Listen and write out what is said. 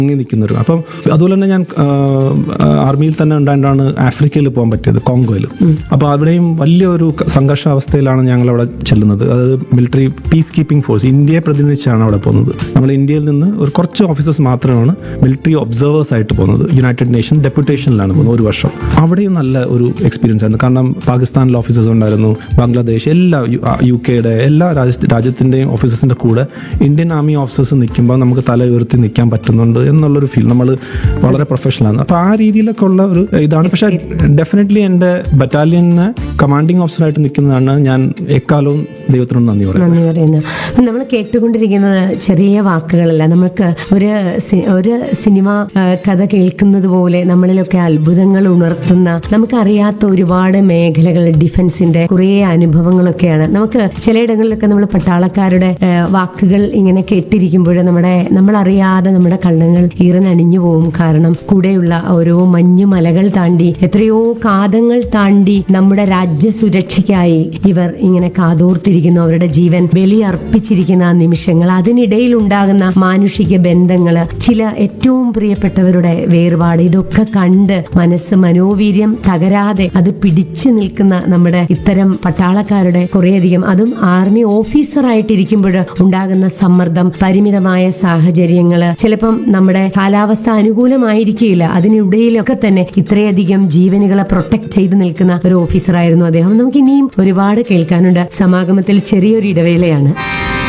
തങ്ങി നിൽക്കുന്നൊരു അപ്പം അതുപോലെ തന്നെ ഞാൻ ആ, ആ, ആർമിയിൽ തന്നെ ഉണ്ടായിട്ടാണ് ആഫ്രിക്കയിൽ പോകാൻ പറ്റിയത് കോങ്കോയിൽ അപ്പോൾ അവിടെയും വലിയൊരു ക- സംഘർഷാവസ്ഥയിലാണ് ഞങ്ങൾ അവിടെ ചെല്ലുന്നത് അതായത് മിലിറ്ററി പീസ് കീപ്പിംഗ് ഫോഴ്സ് ഇന്ത്യയെ പ്രതിനിധിച്ചാണ് അവിടെ പോകുന്നത് നമ്മൾ ഇന്ത്യയിൽ നിന്ന് ഒരു കുറച്ച് ഓഫീസേഴ്സ് മാത്രമാണ് മിലിറ്ററി ഒബ്സർവേഴ്സ് ആയിട്ട് പോകുന്നത് യുണൈറ്റഡ് നേഷൻ ഡെപ്യൂട്ടേഷനിലാണ് പോകുന്നത് ഒരു വർഷം അവിടെയും നല്ല ഒരു എക്സ്പീരിയൻസ് ആയിരുന്നു കാരണം പാകിസ്ഥാനിലെ ഓഫീസേഴ്സ് ഉണ്ടായിരുന്നു ബംഗ്ലാദേശ് എല്ലാ യു- ആ, യു കെയുടെ എല്ലാ രാജ്യ രാജ്യത്തിൻ്റെയും ഓഫീസേഴ്സിൻ്റെ കൂടെ ഇന്ത്യൻ ആർമി ഓഫീസേഴ്സ് നിൽക്കുമ്പോൾ നമുക്ക് തല ഉയർത്തി നിൽക്കാൻ പറ്റുന്നുണ്ട് എന്നുള്ളൊരു ഫീൽ നമ്മൾ വളരെ പ്രൊഫഷണൽ ആണ് അപ്പോൾ ആ രീതിയിലൊക്കെ ഉള്ള ഒരു ഇതാണ് പക്ഷേ ഡെഫിനറ്റ്ലി എൻ്റെ ബറ്റാലിയന് കമാൻഡിങ് ഓഫീസറായിട്ട് നിൽക്കുന്നതാണ് ഞാൻ എക്കാലവും ദൈവത്തിനോട് നന്ദി പറയുന്നത് നന്ദി പറയുന്നു അപ്പം നമ്മൾ കേട്ടുകൊണ്ടിരിക്കുന്നത് ചെറിയ വാക്കുകളല്ല നമുക്ക് ഒരു സി- ഒരു സിനിമ ആ, കഥ കേൾക്കുന്നത് പോലെ നമ്മളിലൊക്കെ അത്ഭുതങ്ങൾ ഉണർത്തുന്ന നമുക്കറിയാത്ത ഒരുപാട് മേഖലകൾ ഡിഫൻസിന്റെ കുറേ അനുഭവങ്ങളൊക്കെയാണ് നമുക്ക് ചിലയിടങ്ങളിലൊക്കെ നമ്മൾ പട്ടാളക്കാരുടെ ആ, വാക്കുകൾ ഇങ്ങനെ കേട്ടിരിക്കുമ്പോൾ നമ്മുടെ നമ്മളറിയാതെ നമ്മുടെ കണ്ണുകൾ ഈറനണിഞ്ഞു പോകും കാരണം കൂടെയുള്ള ഓരോ മഞ്ഞു മലകൾ താണ്ടി എത്രയോ കാതങ്ങൾ താണ്ടി നമ്മുടെ രാജ്യ സുരക്ഷയ്ക്കായി ഇവർ ഇങ്ങനെ കാതോർത്തിരിക്കുന്നു അവരുടെ ജീവൻ ബലിയർപ്പിച്ചിരിക്കുന്ന ആ നിമിഷങ്ങൾ അതിനിടയിൽ ഉണ്ടാകുന്ന മാനുഷിക ബന്ധങ്ങള് ചില ഏറ്റവും പ്രിയപ്പെട്ടവരുടെ വേർപാട് ഇതൊക്കെ കണ്ട് മനസ്സ് മനോവീര്യം തകരാതെ അത് പിടിച്ചു നിൽക്കുന്ന നമ്മുടെ ഇത്തരം പട്ടാളക്കാരുടെ കുറേയധികം അതും ആർമി ഓഫീസറായിട്ടിരിക്കുമ്പോൾ ഉണ്ടാകുന്ന സമ്മർദ്ദം പരിമിതമായ സാഹചര്യങ്ങള് ചിലപ്പം നമ്മുടെ കാലാവസ്ഥ അനുകൂലമായിരിക്കില്ല അതിനിടയിലൊക്കെ തന്നെ ഇത്രയധികം ജീവനുകളെ പ്രൊട്ടക്ട് ചെയ്ത് നിൽക്കുന്ന ഒരു ഓഫീസറായിരുന്നു അദ്ദേഹം നമുക്ക് ഇനിയും ഒരുപാട് കേൾക്കാനുണ്ട് സമാഗമത്തിൽ ചെറിയൊരു ഇടവേളയാണ്